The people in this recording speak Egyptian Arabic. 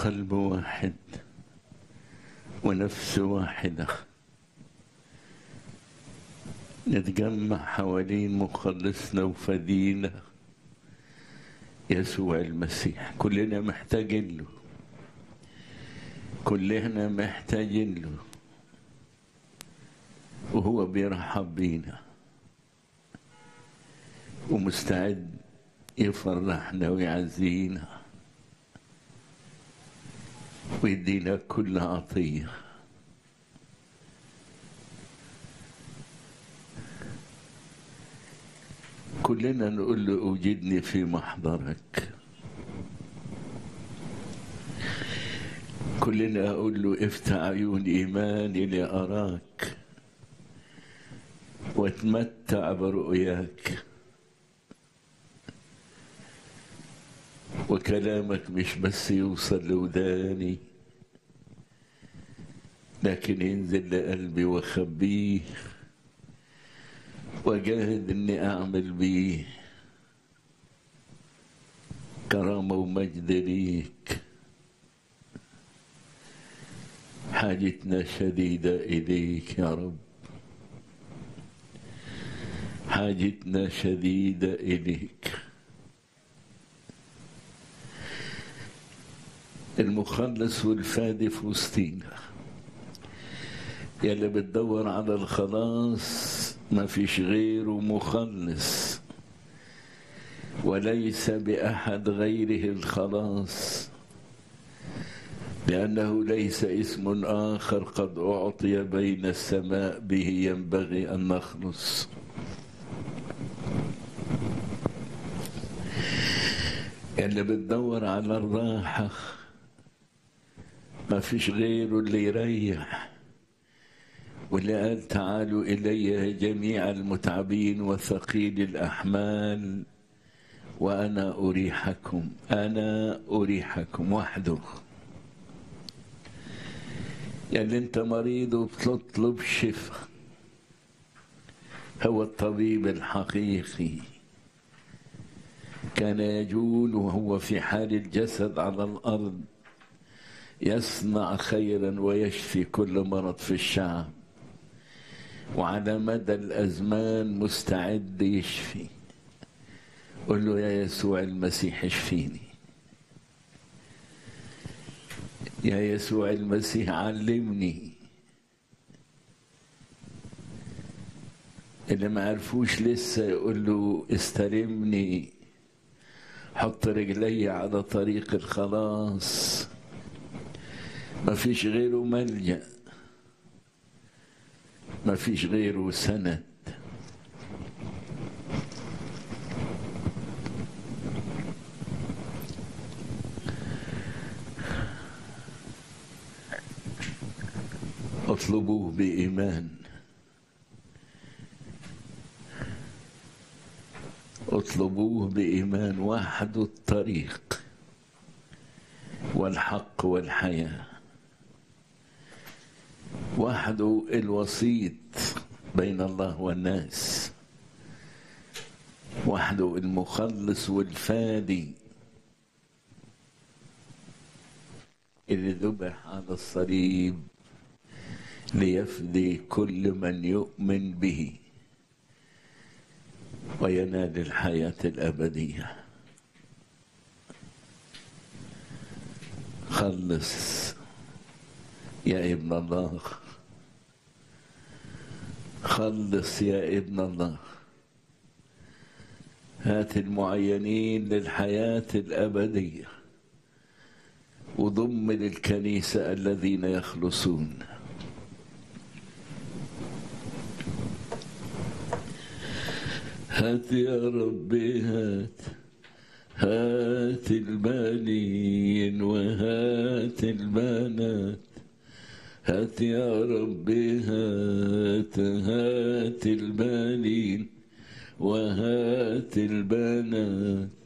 قلب واحد ونفس واحدة نتجمع حوالين مخلصنا وفدينا يسوع المسيح كلنا محتاجين له كلنا محتاجين له وهو بيرحب بينا ومستعد يفرحنا ويعزينا ويدينا كل عطية كلنا نقول له أوجدني في محضرك كلنا أقول له افتح عيون إيماني لأراك واتمتع برؤياك وكلامك مش بس يوصل لوداني لكن ينزل لقلبي واخبيه واجاهد اني اعمل بيه كرامه ومجد ليك حاجتنا شديده اليك يا رب حاجتنا شديده اليك المخلص والفادي في وسطينا يلي بتدور على الخلاص ما فيش غيره مخلص وليس بأحد غيره الخلاص لأنه ليس اسم آخر قد أعطي بين السماء به ينبغي أن نخلص اللي بتدور على الراحة ما فيش غيره اللي يريح واللي قال تعالوا إلي جميع المتعبين وثقيل الأحمال وأنا أريحكم أنا أريحكم وحده يعني أنت مريض وبتطلب شفاء هو الطبيب الحقيقي كان يجول وهو في حال الجسد على الأرض يصنع خيرا ويشفي كل مرض في الشعب وعلى مدى الأزمان مستعد يشفي قل له يا يسوع المسيح اشفيني يا يسوع المسيح علمني اللي ما عرفوش لسه يقول له استلمني حط رجلي على طريق الخلاص ما فيش غيره ملجأ ما فيش غيره سند اطلبوه بإيمان اطلبوه بإيمان وحده الطريق والحق والحياه وحده الوسيط بين الله والناس وحده المخلص والفادي اللي ذبح على الصليب ليفدي كل من يؤمن به وينال الحياة الأبدية خلص يا ابن الله خلص يا ابن الله هات المعينين للحياة الأبدية وضم للكنيسة الذين يخلصون هات يا ربي هات هات البنين وهات البنات هات يا ربي هات هات البنين وهات البنات